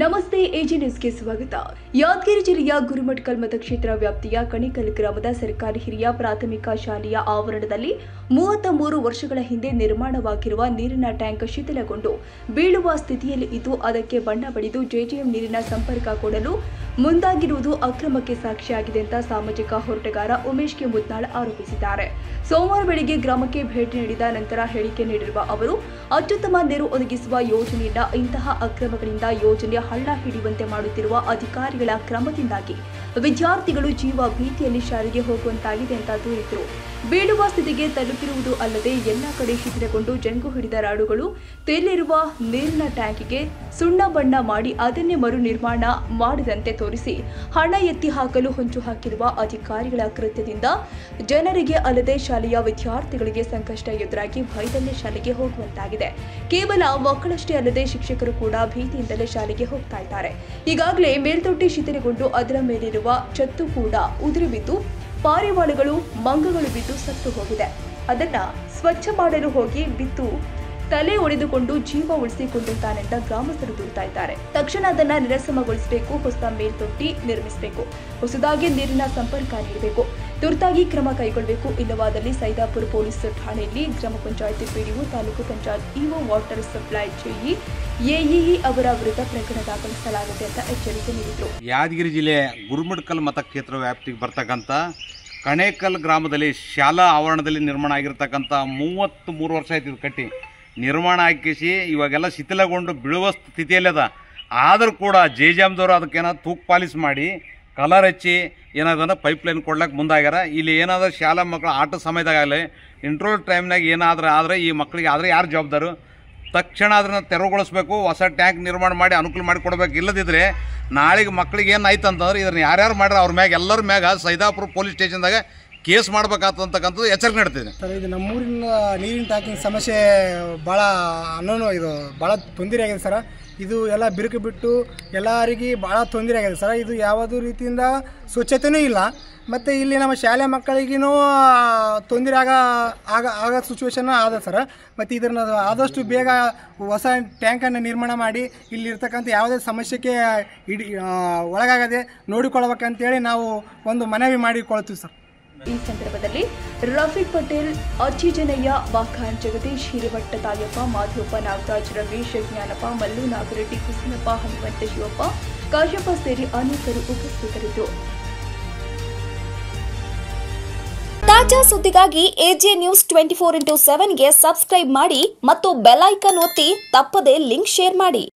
ನಮಸ್ತೆ ಎಜಿ ನ್ಯೂಸ್ಗೆ ಸ್ವಾಗತ ಯಾದಗಿರಿ ಜಿಲ್ಲೆಯ ಗುರುಮಠಕಲ್ ಮತಕ್ಷೇತ್ರ ವ್ಯಾಪ್ತಿಯ ಕಣಿಕಲ್ ಗ್ರಾಮದ ಸರ್ಕಾರಿ ಹಿರಿಯ ಪ್ರಾಥಮಿಕ ಶಾಲೆಯ ಆವರಣದಲ್ಲಿ ಮೂವತ್ತ ಮೂರು ವರ್ಷಗಳ ಹಿಂದೆ ನಿರ್ಮಾಣವಾಗಿರುವ ನೀರಿನ ಟ್ಯಾಂಕ್ ಶಿಥಿಲಗೊಂಡು ಬೀಳುವ ಸ್ಥಿತಿಯಲ್ಲಿ ಇದ್ದು ಅದಕ್ಕೆ ಬಣ್ಣ ಬಳಿದು ಜೆಜೆಎಂ ನೀರಿನ ಸಂಪರ್ಕ ಕೊಡಲು ಮುಂದಾಗಿರುವುದು ಅಕ್ರಮಕ್ಕೆ ಸಾಕ್ಷಿಯಾಗಿದೆ ಅಂತ ಸಾಮಾಜಿಕ ಹೋರಾಟಗಾರ ಉಮೇಶ್ ಕೆ ಮುತ್ನಾಳ್ ಆರೋಪಿಸಿದ್ದಾರೆ ಸೋಮವಾರ ಬೆಳಿಗ್ಗೆ ಗ್ರಾಮಕ್ಕೆ ಭೇಟಿ ನೀಡಿದ ನಂತರ ಹೇಳಿಕೆ ನೀಡಿರುವ ಅವರು ಅತ್ಯುತ್ತಮ ನೀರು ಒದಗಿಸುವ ಯೋಜನೆಯಿಂದ ಇಂತಹ ಅಕ್ರಮಗಳಿಂದ ಯೋಜನೆ ಹಳ್ಳ ಹಿಡಿಯುವಂತೆ ಮಾಡುತ್ತಿರುವ ಅಧಿಕಾರಿಗಳ ಕ್ರಮದಿಂದಾಗಿ ವಿದ್ಯಾರ್ಥಿಗಳು ಜೀವ ಭೀತಿಯಲ್ಲಿ ಶಾಲೆಗೆ ಹೋಗುವಂತಾಗಿದೆ ಅಂತ ದೂರಿದರು ಬೀಳುವ ಸ್ಥಿತಿಗೆ ತಲುಪಿರುವುದು ಅಲ್ಲದೆ ಎಲ್ಲ ಕಡೆ ಶಿಥಿಲಗೊಂಡು ಜಂಗು ಹಿಡಿದ ರಾಡುಗಳು ತೇಲಿರುವ ನೀರಿನ ಟ್ಯಾಂಕಿಗೆ ಸುಣ್ಣ ಬಣ್ಣ ಮಾಡಿ ಅದನ್ನೇ ಮರು ನಿರ್ಮಾಣ ಮಾಡಿದಂತೆ ತೋರಿಸಿ ಹಣ ಎತ್ತಿ ಹಾಕಲು ಹೊಂಚು ಹಾಕಿರುವ ಅಧಿಕಾರಿಗಳ ಕೃತ್ಯದಿಂದ ಜನರಿಗೆ ಅಲ್ಲದೆ ಶಾಲೆಯ ವಿದ್ಯಾರ್ಥಿಗಳಿಗೆ ಸಂಕಷ್ಟ ಎದುರಾಗಿ ಭಯದಲ್ಲೇ ಶಾಲೆಗೆ ಹೋಗುವಂತಾಗಿದೆ ಕೇವಲ ಮಕ್ಕಳಷ್ಟೇ ಅಲ್ಲದೆ ಶಿಕ್ಷಕರು ಕೂಡ ಭೀತಿಯಿಂದಲೇ ಶಾಲೆಗೆ ಹೋಗ್ತಾ ಇದ್ದಾರೆ ಈಗಾಗಲೇ ಮೇಲ್ದೊಡ್ಡಿ ಶಿಥಿಲಗೊಂಡು ಅದರ ಮೇಲಿರುವ ಛತ್ತು ಕೂಡ ಉದುರಿ ಬಿದ್ದು ಪಾರಿವಾಳಗಳು ಮಂಗಗಳು ಬಿದ್ದು ಸತ್ತು ಹೋಗಿದೆ ಅದನ್ನ ಸ್ವಚ್ಛ ಮಾಡಲು ಹೋಗಿ ಬಿದ್ದು ತಲೆ ಒಡೆದುಕೊಂಡು ಜೀವ ಉಳಿಸಿಕೊಂಡಿದ್ದಾನೆಂತ ಗ್ರಾಮಸ್ಥರು ದೂರ್ತಾ ಇದ್ದಾರೆ ತಕ್ಷಣ ಅದನ್ನ ನಿರಸಮಗೊಳಿಸಬೇಕು ಹೊಸ ಮೇಲ್ತೊಟ್ಟಿ ನಿರ್ಮಿಸಬೇಕು ಹೊಸದಾಗಿ ನೀರಿನ ಸಂಪರ್ಕ ನೀಡಬೇಕು ತುರ್ತಾಗಿ ಕ್ರಮ ಕೈಗೊಳ್ಳಬೇಕು ಇಲ್ಲವಾದಲ್ಲಿ ಸೈದಾಪುರ ಪೊಲೀಸ್ ಠಾಣೆಯಲ್ಲಿ ಗ್ರಾಮ ಪಂಚಾಯತ್ ಪಿಡಿಒ ತಾಲೂಕು panchayat EO water supply JE AEE ಅವರ ವಿರುದ್ಧ ಪ್ರಕರಣ ದಾಖಲಿಸಲಾಗಿದೆ ಅಂತ ಎಚ್ಚರಿಕೆ ನೀಡಿದರು ಯಾದಗಿರಿ ಜಿಲ್ಲೆ ಗುರುಮಡ್ಕಲ್ ಮತಕ್ಷೇತ್ರ ವ್ಯಾಪ್ತಿಗೆ ಬರ್ತಕ್ಕಂಥ ಕಣೇಕಲ್ ಗ್ರಾಮದಲ್ಲಿ ಶಾಲಾ ಆವರಣದಲ್ಲಿ ನಿರ್ಮಾಣ ಆಗಿರ್ತಕ್ಕಂಥ ಮೂವತ್ತು ಮೂರು ವರ್ಷ ಆಯ್ತು ಇದು ಕಟ್ಟಿ ನಿರ್ಮಾಣ ಹಾಕಿಸಿ ಇವಾಗೆಲ್ಲ ಶಿಥಿಲಗೊಂಡು ಬೀಳುವ ಸ್ಥಿತಿಯಲ್ಲಿ ಅದ ಆದರೂ ಕೂಡ ಜೆ ಜಾಮ್ದವರು ಅದಕ್ಕೇನೋ ತೂಕ್ ಪಾಲಿಸ್ ಮಾಡಿ ಕಲರ್ ಹಚ್ಚಿ ಏನಾದ್ರೆ ಪೈಪ್ ಲೈನ್ ಕೊಡ್ಲಿಕ್ಕೆ ಮುಂದಾಗ್ಯಾರ ಇಲ್ಲಿ ಏನಾದರೂ ಶಾಲಾ ಮಕ್ಕಳು ಆಟ ಸಮಯದಾಗಲಿ ಇಂಟ್ರೋಲ್ ಟೈಮ್ನಾಗ ಏನಾದ್ರೆ ಆದರೆ ಈ ಮಕ್ಕಳಿಗೆ ಆದರೆ ಯಾರು ಜವಾಬ್ದಾರು ತಕ್ಷಣ ಅದನ್ನು ತೆರವುಗೊಳಿಸ್ಬೇಕು ಹೊಸ ಟ್ಯಾಂಕ್ ನಿರ್ಮಾಣ ಮಾಡಿ ಅನುಕೂಲ ಮಾಡಿ ಕೊಡ್ಬೇಕು ಇಲ್ಲದಿದ್ದರೆ ನಾಳೆಗೆ ಮಕ್ಳಿಗೆ ಏನಾಯ್ತು ಅಂತಂದ್ರೆ ಇದನ್ನ ಯಾರ್ಯಾರು ಮಾಡ್ರೆ ಅವ್ರ ಮ್ಯಾಗ ಎಲ್ಲರ ಮ್ಯಾಗ ಸೈದಾಪುರ ಪೊಲೀಸ್ ಸ್ಟೇಷನ್ದಾಗ ಕೇಸ್ ಮಾಡ್ಬೇಕಾಗ್ತಕ್ಕಂಥದ್ದು ಎಚ್ಚರಿಕೆ ನೀಡ್ತಿದೆ ಸರ್ ಇದು ನಮ್ಮೂರಿನ ನೀರಿನ ಟ್ಯಾಂಕಿಂಗ್ ಸಮಸ್ಯೆ ಭಾಳ ಅನ್ನೋನು ಇದು ಭಾಳ ತೊಂದರೆ ಆಗಿದೆ ಸರ್ ಇದು ಎಲ್ಲ ಬಿರುಕು ಬಿಟ್ಟು ಎಲ್ಲರಿಗೆ ಭಾಳ ತೊಂದರೆ ಆಗಿದೆ ಸರ್ ಇದು ಯಾವುದೂ ರೀತಿಯಿಂದ ಸ್ವಚ್ಛತೆಯೂ ಇಲ್ಲ ಮತ್ತು ಇಲ್ಲಿ ನಮ್ಮ ಶಾಲೆ ಮಕ್ಕಳಿಗೂ ತೊಂದರೆ ಆಗ ಆಗ ಆಗೋ ಸಿಚುವೇಶನ್ ಆದ ಸರ್ ಮತ್ತು ಇದನ್ನು ಆದಷ್ಟು ಬೇಗ ಹೊಸ ಟ್ಯಾಂಕನ್ನು ನಿರ್ಮಾಣ ಮಾಡಿ ಇಲ್ಲಿರ್ತಕ್ಕಂಥ ಯಾವುದೇ ಸಮಸ್ಯೆಗೆ ಇಡಿ ಆ, ಒಳಗಾಗದೆ ನೋಡಿಕೊಳ್ಬೇಕಂತೇಳಿ ನಾವು ಒಂದು ಮನವಿ ಮಾಡಿಕೊಳ್ತೀವಿ ಸರ್ ಈ ಸಂದರ್ಭದಲ್ಲಿ ರಫೀಕ್ ಪಟೇಲ್ ಅಚ್ಚಿಜನಯ್ಯ ವಾಖಾನ್ ಜಗದೀಶ್ ಹಿರೇಮಠ ತಾಯಪ್ಪ ಮಾಧವಪ್ಪ ನಾಗರಾಜ್ ರಮೇಶ್ ಜ್ಞಾನಪ್ಪ ಮಲ್ಲು ನಾಗರೆಡ್ಡಿ ಹುಸನಪ್ಪ ಹನುಮಂತ ಶಿವಪ್ಪ ಕಾಶ್ಯಪ ಸೇರಿ ಅನೇಕರು ಉಪಸ್ಥಿತರಿದ್ದರು ತಾಜಾ ಸುದ್ದಿಗಾಗಿ AJ news twenty four into ಸೆವೆನ್ಗೆ ಸಬ್ಸ್ಕ್ರೈಬ್ ಮಾಡಿ ಮತ್ತು ಬೆಲ್ ಐಕಾನ್ ಒತ್ತಿ ತಪ್ಪದೇ ಲಿಂಕ್ ಶೇರ್ ಮಾಡಿ